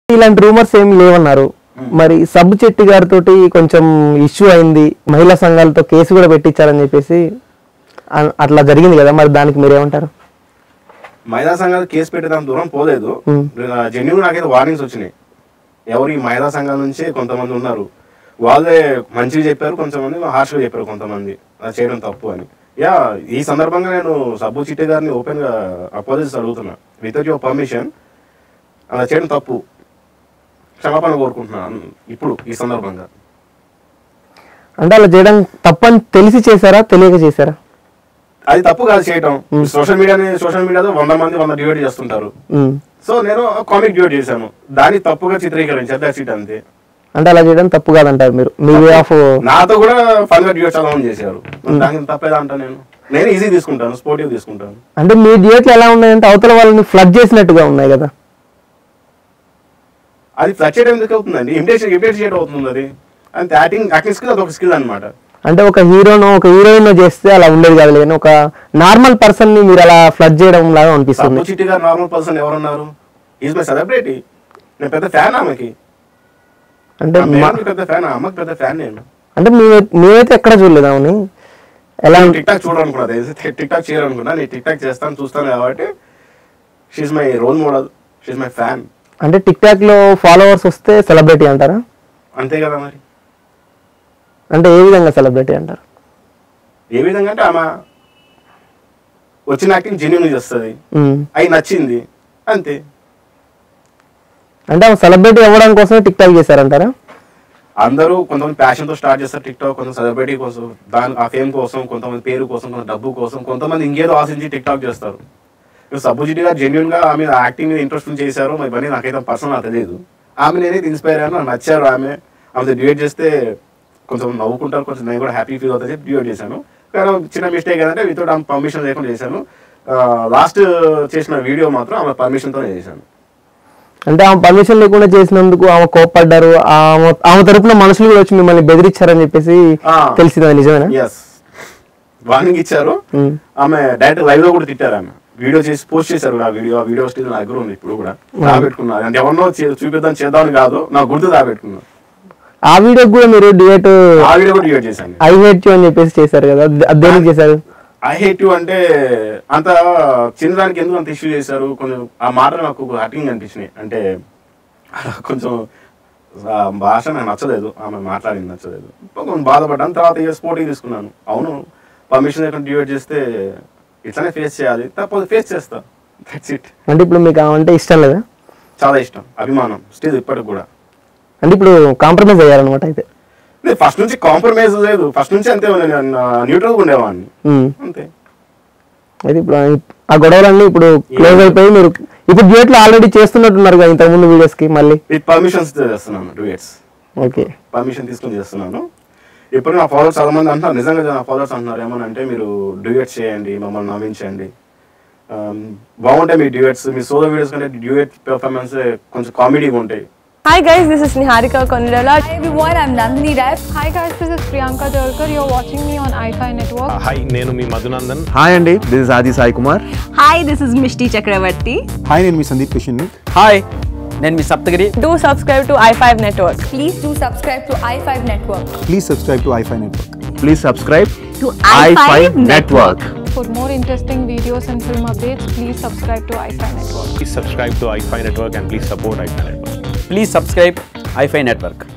ఇలాంటి రూమర్స్ ఏం లేవన్నారు మరి సబ్బు చెట్టి గారితో కొంచెం ఇష్యూ అయింది మహిళా సంఘాలతో కేసు కూడా పెట్టించారని చెప్పేసి అ- అట్లా జరిగింది కదా మరి దానికి మీరేమంటారు మహిళా సంఘాలు కేసు పెట్టేదాని దూరం పోలేదు మ్మ్. జెన్యున్ నాకైతే వార్నింగ్స్ వచ్చినాయి ఎవరు ఈ మహిళా సంఘాల నుంచి కొంతమంది ఉన్నారు వాళ్ళే మంచిగా చెప్పారు కొంతమంది హార్ష్గా చెప్పారు కొంతమంది అది చేయడం తప్పు అని యా ఈ సందర్భంగా నేను సబ్బు చిట్టి గారిని ఓపెన్ గా అపోజిట్స్ అడుగుతున్నా వితౌట్ యువర్ పర్మిషన్ అలా చేయడం తప్పు క్షమాపణ కోరుకుంటున్నాను ఇప్పుడు ఈ సందర్భంగా అంటే అలా చేయడం తప్పని తెలిసి చేశారా తెలియక చేశారా అది తప్పు కాదు చేయటం సోషల్ మీడియాని సోషల్ మీడియాలో వంద మంది వంద డివైడ్ చేస్తుంటారు ఉమ్. సో నేను కామిక్ డివైడ్ చేశాను దాన్ని తప్పుగా చిత్రీకరించారు దట్స్ ఇట్ అంతే అంటే అలా చేయడం తప్పు కాదంటారు మీరు మీ వే ఆఫ్ నాతో కూడా ఫన్ గా డివైడ్ చాలా మంది చేశారు దానికి తప్పేదా అంటా నేను నేను ఈజీ తీసుకుంటాను స్పోర్టివ్ తీసుకుంటాను అంటే మీ డ్యూయట్లు ఎలా ఉన్నాయంటే అవతల వాళ్ళని ఫ్లడ్ చేసినట్టుగా ఉన్నాయి కదా అది ఫ్లడ్ చేయడం ఎందుకు అవుతుందండి ఇమిటేషన్ ఇమిటేట్ చేయడం అవుతుంది అది అంతే యాక్టింగ్ యాక్టింగ్ స్కిల్ అది ఒక స్కిల్ అనమాట అంటే ఒక హీరోను ఒక హీరోయిన్ చేస్తే అలా ఉండేది కాదు కానీ ఒక నార్మల్ పర్సన్ ని మీరు అలా ఫ్లడ్ చేయడం లాగా అనిపిస్తుంది సబ్బు చిట్టి గారు నార్మల్ పర్సన్ ఎవరున్నారు ఈజ్ మై సెలబ్రిటీ నేను పెద్ద ఫ్యాన్ ఆమెకి అంటే ఆ మా- మేడంకి పెద్ద ఫ్యాన్ అమ్మకి పెద్ద ఫ్యాన్ నేను అంటే మేమే మేమైతే ఎక్కడ చూడలేదు ఆమెని ఎలా టిక్ టాక్ చూడాలనుకున్నా టిక్ టాక్ చేయాలనుకున్నా నేను టిక్ టాక్ చేస్తాను చూస్తాను కాబట్టి she's my role model she's my fan అంటే టిక్ టాక్ లో ఫాలోవర్స్ వస్తే సెలబ్రిటీ అంటారా అంతే కదా మరి అంటే ఏ విధంగా సెలబ్రిటీ అంటారు ఏ విధంగా అంటే ఆమె వచ్చిన యాక్టింగ్ జెన్యున్ చేస్తుంది ఉమ్. అవి నచ్చింది అంతే అంటే ఆమె సెలబ్రిటీ అవ్వడం కోసమే టిక్ టాక్ చేశారంటారా అందరూ కొంతమంది ప్యాషన్ తో స్టార్ట్ చేస్తారు టిక్ టాక్ కొంత సెలబ్రిటీ కోసం దాని ఆ ఫేమ్ కోసం కొంతమంది పేరు కోసం కొంత డబ్బు కోసం కొంతమంది ఇంకేదో ఆశించి టిక్ టాక్ చేస్తారు ఇప్పుడు సబ్బుజిటి గారు జెన్యున్ గా ఆమె యాక్టింగ్ మీద ఇంట్రెస్ట్ చేశారు మరి ఇవన్నీ నాకైతే పర్సనల్ నాకు తెలియదు ఆమె నేనైతే ఇన్స్పైర్ అయ్యాను నాకు నచ్చారు ఆమె ఆమెతో డివేట్ చేస్తే కొంచెం నవ్వుకుంటారు కొంచెం నేను కూడా హ్యాపీ ఫీల్ అవుతా చెప్పి డివేట్ చేశాను కానీ చిన్న మిస్టేక్ ఏంటంటే వితౌట్ ఆమె పర్మిషన్ లేకుండా చేశాను లాస్ట్ చేసిన వీడియో మాత్రం ఆమె పర్మిషన్తోనే చేశాను అంటే ఆమె పర్మిషన్ లేకుండా చేసినందుకు ఆమె కోప్పడ్డారు ఆమె ఆమె తరపున మనుషులు కూడా వచ్చి మిమ్మల్ని బెదిరించారని చెప్పేసి ఆ. తెలిసిందా నిజమేనా ఎస్ వార్నింగ్ ఇచ్చారు ఉమ్. ఆమె డైరెక్ట్ లైవ్ లో కూడా తిట్టారు ఆమె వీడియో చేసి పోస్ట్ చేశారు ఆ వీడియో ఆ వీడియో స్టిల్ నా దగ్గర ఉంది ఇప్పుడు కూడా దాబెట్టుకున్నా అంటే ఎవరినో చే- చూపిద్దాం చేద్దామని కాదు నా గుర్తు దాబెట్టుకున్నా ఆ వీడియోకి కూడా మీరు డివేట్ ఆ వీడియో కూడా డివేట్ చేశాను ఐ హేట్ యూ అని చెప్పేసి చేశారు కదా అది- అది దేనికి చేశారు ఐ హేట్ యూ అంటే అంత చిన్నదానికి ఎందుకు అంత ఇష్యూ చేశారు కొంచెం ఆ మాటలు నాకు హర్టింగ్ అనిపించినాయి అంటే కొంచెం ఆ భాష నాకు నచ్చలేదు ఆమె మాట్లాడింది నచ్చలేదు కొంచెం బాధపడ్డాను తర్వాత ఇక స్పోర్టింగ్ తీసుకున్నాను అవును పర్మిషన్ లేకుండా డివేట్ చేస్తే ఇట్లానే ఫేస్ చేయాలి తప్పదు ఫేస్ చేస్తా దట్స్ ఇట్ అంటే ఇప్పుడు మీకు ఆమె అంటే ఇష్టం లేదా చాలా ఇష్టం అభిమానం స్టిల్ ఇప్పటికి కూడా అంటే ఇప్పుడు కాంప్రమైజ్ అయ్యారనమాట అయితే నేను ఫస్ట్ నుంచి కాంప్రమైజ్ లేదు ఫస్ట్ నుంచి అంతే న్యూట్రల్ ఉండేవాడిని ఉమ్. అంతే అయితే ఇప్పుడు ఆ- ఆ గొడవలన్నీ ఇప్పుడు క్లోజ్ అయిపోయి మీరు ఇప్పుడు డ్యూయట్లు ఆల్రెడీ చేస్తున్నట్టున్నారు కదా ఇంతకుముందు వీడియోస్ కి మళ్ళీ విత్ పర్మిషన్స్ చేస్తున్నాను డ్యూయట్స్ ఓకే పర్మిషన్ తీసుకుని చేస్తున్నాను ఇప్పుడు నా ఫాలోవర్స్ చాలా మంది అంటున్నారు నిజంగా నా ఫాలోవర్స్ అంటున్నారు ఏమనంటే మీరు డ్యూయట్స్ చేయండి మమ్మల్ని నవ్వించండి Um, బాగుంటాయి మీ డ్యూయట్స్ మీ సోలో వీడియోస్ కంటే డ్యూయట్ పెర్ఫార్మెన్స్ కొంచెం కామెడీగా ఉంటాయి Hi guys, this is Niharika Kondala. Hi everyone, I'm Nandini Rai. Hi guys, this is Priyanka Jalkar. You're watching me on iFi Network. Hi నేను మీ మధునందన్ హాయ్ అండి this is Aadi Sai Kumar Hi, this is Mishti Chakravarti. Hi నేను మీ Sandeep Kishan hi నేను మీ Saptagiri Do subscribe to i5 Network. Please do subscribe to i5 Network. Please subscribe to iFi network please subscribe To i5 Network. For more interesting videos and film updates, please subscribe to iFi Network. Please subscribe to iFi network and please support iFi network please subscribe iFi network